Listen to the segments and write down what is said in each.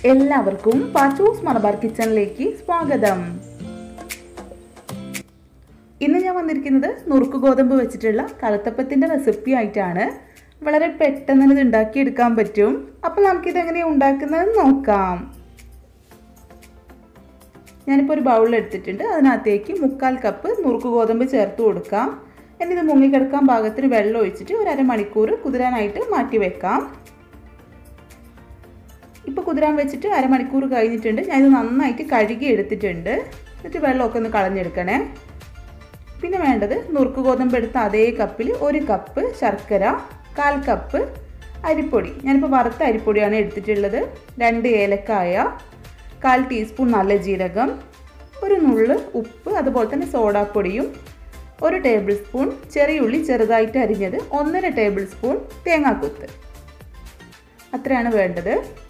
എല്ലാവർക്കും പാച്ചൂസ് മലബാർ കിച്ചണിലേക്ക് സ്വാഗതം ഇന്ന് ഞാൻ വന്നിരിക്കുന്നത് നുറുക്ക് ഗോതമ്പ് വെച്ചിട്ടുള്ള കലത്തപ്പത്തിൻ്റെ റെസിപ്പി ആയിട്ടാണ് വളരെ പെട്ടെന്ന് ഇത് ഉണ്ടാക്കിയെടുക്കാൻ പറ്റും അപ്പോൾ നമുക്കിത് എങ്ങനെയാണ് ഉണ്ടാക്കുന്നത് നോക്കാം ഞാനിപ്പോൾ ഒരു ബൗളിൽ എടുത്തിട്ടുണ്ട് അതിനകത്തേക്ക് മുക്കാൽ കപ്പ് നുറുക്ക് ഗോതമ്പ് ചേർത്ത് കൊടുക്കാം എന്നിത് മുങ്ങിക്കിടക്കാൻ പാകത്തിന് വെള്ളം ഒഴിച്ചിട്ട് ഒരു അരമണിക്കൂർ കുതിരാനായിട്ട് മാറ്റി വെക്കാം ഇപ്പോൾ കുതിരാൻ വെച്ചിട്ട് അരമണിക്കൂർ കഴിഞ്ഞിട്ടുണ്ട് ഞാനിത് നന്നായിട്ട് കഴുകി എടുത്തിട്ടുണ്ട് എന്നിട്ട് വെള്ളമൊക്കെ ഒന്ന് കളഞ്ഞെടുക്കണേ പിന്നെ വേണ്ടത് നുറുക്ക് ഗോതമ്പ് എടുത്ത അതേ കപ്പിൽ ഒരു കപ്പ് ശർക്കര കാൽ കപ്പ് അരിപ്പൊടി ഞാനിപ്പോൾ വറുത്ത അരിപ്പൊടിയാണ് എടുത്തിട്ടുള്ളത് രണ്ട് ഏലക്കായ കാൽ ടീസ്പൂൺ നല്ല ജീരകം ഒരു നുള്ള് ഉപ്പ് അതുപോലെ തന്നെ സോഡാപ്പൊടിയും ഒരു ടേബിൾ സ്പൂൺ ചെറിയുള്ളി ചെറുതായിട്ട് അരിഞ്ഞത് ഒന്നര ടേബിൾ സ്പൂൺ തേങ്ങാക്കൊത്ത് അത്രയാണ് വേണ്ടത്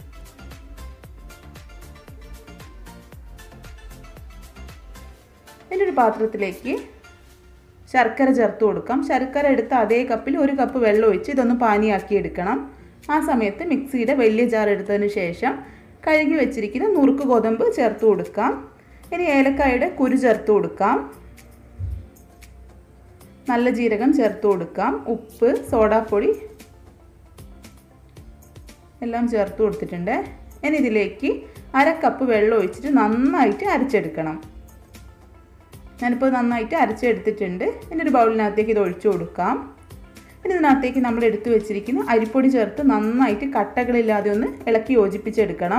ഒരു പാത്രത്തിലേക്ക് ശർക്കര ചേർത്ത് കൊടുക്കാം ശർക്കര എടുത്ത അതേ കപ്പിൽ ഒരു കപ്പ് വെള്ളം ഒഴിച്ച് ഇതൊന്ന് പാനിയാക്കി എടുക്കണം ആ സമയത്ത് മിക്സിയുടെ വലിയ ജാർ എടുത്തതിന് ശേഷം കഴുകി വെച്ചിരിക്കുന്ന നുറുക്ക് ഗോതമ്പ് ചേർത്ത് കൊടുക്കാം ഇനി ഏലക്കായുടെ കുരു ചേർത്ത് കൊടുക്കാം നല്ല ജീരകം ചേർത്ത് കൊടുക്കാം ഉപ്പ് സോഡാപ്പൊടി എല്ലാം ചേർത്ത് കൊടുത്തിട്ടുണ്ട് ഇനി ഇതിലേക്ക് അര കപ്പ് വെള്ളം ഒഴിച്ചിട്ട് നന്നായിട്ട് അരച്ചെടുക്കണം ഞാനിപ്പോൾ നന്നായിട്ട് അരച്ചെടുത്തിട്ടുണ്ട് ഇനി ഒരു ബൗളിനകത്തേക്ക് ഇത് ഒഴിച്ചു കൊടുക്കാം ഇനി ഇതിനകത്തേക്ക് നമ്മൾ എടുത്തു വെച്ചിരിക്കുന്ന അരിപ്പൊടി ചേർത്ത് നന്നായിട്ട് കട്ടകളില്ലാതെ ഒന്ന് ഇളക്കി യോജിപ്പിച്ചെടുക്കണം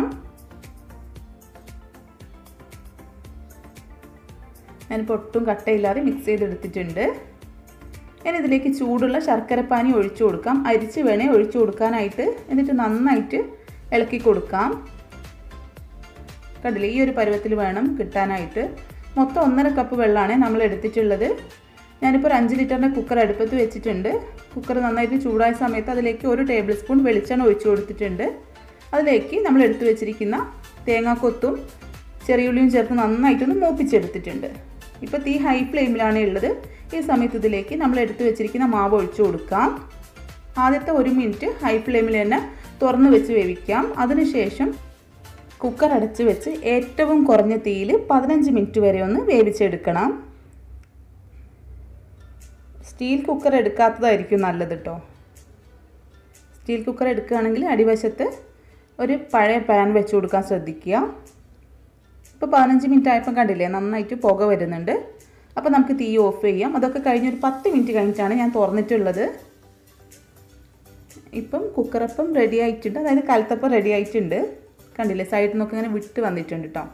ഞാനിപ്പോൾ ഒട്ടും കട്ടയില്ലാതെ മിക്സ് ചെയ്തെടുത്തിട്ടുണ്ട് ഇനി ഇതിലേക്ക് ചൂടുള്ള ശർക്കരപ്പാനി ഒഴിച്ചു കൊടുക്കാം അരിച്ച് വേണേ ഒഴിച്ചു കൊടുക്കാനായിട്ട് എന്നിട്ട് നന്നായിട്ട് ഇളക്കി കൊടുക്കാം കണ്ടില്ലേ ഈ ഒരു പരുവത്തിൽ വേണം കിട്ടാനായിട്ട് മൊത്തം ഒന്നര കപ്പ് വെള്ളമാണ് നമ്മൾ എടുത്തിട്ടുള്ളത് ഞാനിപ്പോൾ ഒരു അഞ്ച് ലിറ്ററിൻ്റെ കുക്കർ അടുപ്പത്ത് വെച്ചിട്ടുണ്ട് കുക്കർ നന്നായിട്ട് ചൂടായ സമയത്ത് അതിലേക്ക് ഒരു ടേബിൾ സ്പൂൺ വെളിച്ചെണ്ണ ഒഴിച്ചു കൊടുത്തിട്ടുണ്ട് അതിലേക്ക് നമ്മൾ എടുത്തു വെച്ചിരിക്കുന്ന തേങ്ങാക്കൊത്തും ചെറിയുള്ളിയും ചേർത്ത് നന്നായിട്ടൊന്ന് മൂപ്പിച്ചെടുത്തിട്ടുണ്ട് ഇപ്പോൾ തീ ഹൈ ഫ്ലെയിമിലാണ് ഉള്ളത് ഈ സമയത്ത് ഇതിലേക്ക് നമ്മൾ എടുത്തു വെച്ചിരിക്കുന്ന മാവ് ഒഴിച്ചു കൊടുക്കാം ആദ്യത്തെ ഒരു മിനിറ്റ് ഹൈ ഫ്ലെയിമിൽ തന്നെ തുറന്ന് വെച്ച് വേവിക്കാം അതിനുശേഷം കുക്കർ അടച്ച് വെച്ച് ഏറ്റവും കുറഞ്ഞ തീയിൽ പതിനഞ്ച് മിനിറ്റ് വരെ ഒന്ന് വേവിച്ചെടുക്കണം സ്റ്റീൽ കുക്കർ എടുക്കാത്തതായിരിക്കും നല്ലത് കേട്ടോ സ്റ്റീൽ കുക്കർ എടുക്കുകയാണെങ്കിൽ അടിവശത്ത് ഒരു പഴയ പാൻ വെച്ച് കൊടുക്കാൻ ശ്രദ്ധിക്കുക ഇപ്പോൾ പതിനഞ്ച് മിനിറ്റ് ആയപ്പോൾ കണ്ടില്ലേ നന്നായിട്ട് പുക വരുന്നുണ്ട് അപ്പോൾ നമുക്ക് തീ ഓഫ് ചെയ്യാം അതൊക്കെ കഴിഞ്ഞ് ഒരു പത്ത് മിനിറ്റ് കഴിഞ്ഞിട്ടാണ് ഞാൻ തുറന്നിട്ടുള്ളത് ഇപ്പം കുക്കറപ്പം റെഡി ആയിട്ടുണ്ട് അതായത് കലത്തപ്പം റെഡി ആയിട്ടുണ്ട് കണ്ടില്ലേ സൈഡിൽ നിന്നൊക്കെ ഇങ്ങനെ വിട്ട് വന്നിട്ടുണ്ട് കേട്ടോ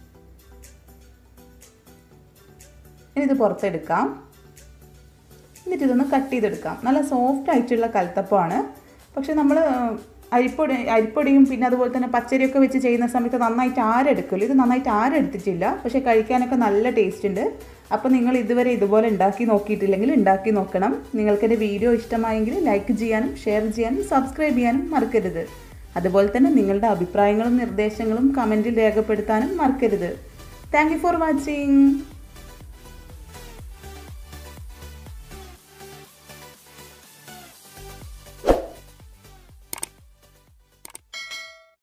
ഇനി ഇത് പുറത്തെടുക്കാം എന്നിട്ട് ഇതൊന്ന് കട്ട് ചെയ്തെടുക്കാം നല്ല സോഫ്റ്റ് ആയിട്ടുള്ള കലത്തപ്പമാണ് പക്ഷെ നമ്മൾ അരിപ്പൊടി അരിപ്പൊടിയും പിന്നെ അതുപോലെ തന്നെ പച്ചരിയൊക്കെ വെച്ച് ചെയ്യുന്ന സമയത്ത് നന്നായിട്ട് ആരെടുക്കില്ല ഇത് നന്നായിട്ട് ആരെടുത്തിട്ടില്ല പക്ഷേ കഴിക്കാനൊക്കെ നല്ല ടേസ്റ്റ് ഉണ്ട് അപ്പോൾ നിങ്ങൾ ഇതുവരെ ഇതുപോലെ ഉണ്ടാക്കി നോക്കിയിട്ടില്ലെങ്കിൽ ഉണ്ടാക്കി നോക്കണം നിങ്ങൾക്ക് എൻ്റെ വീഡിയോ ഇഷ്ടമായെങ്കിൽ ലൈക്ക് ചെയ്യാനും ഷെയർ ചെയ്യാനും സബ്സ്ക്രൈബ് ചെയ്യാനും മറക്കരുത് അതുപോലെ തന്നെ നിങ്ങളുടെ അഭിപ്രായങ്ങളും നിർദ്ദേശങ്ങളും കമൻറ്റിൽ രേഖപ്പെടുത്താനും മറക്കരുത് താങ്ക് ഫോർ വാച്ചിങ്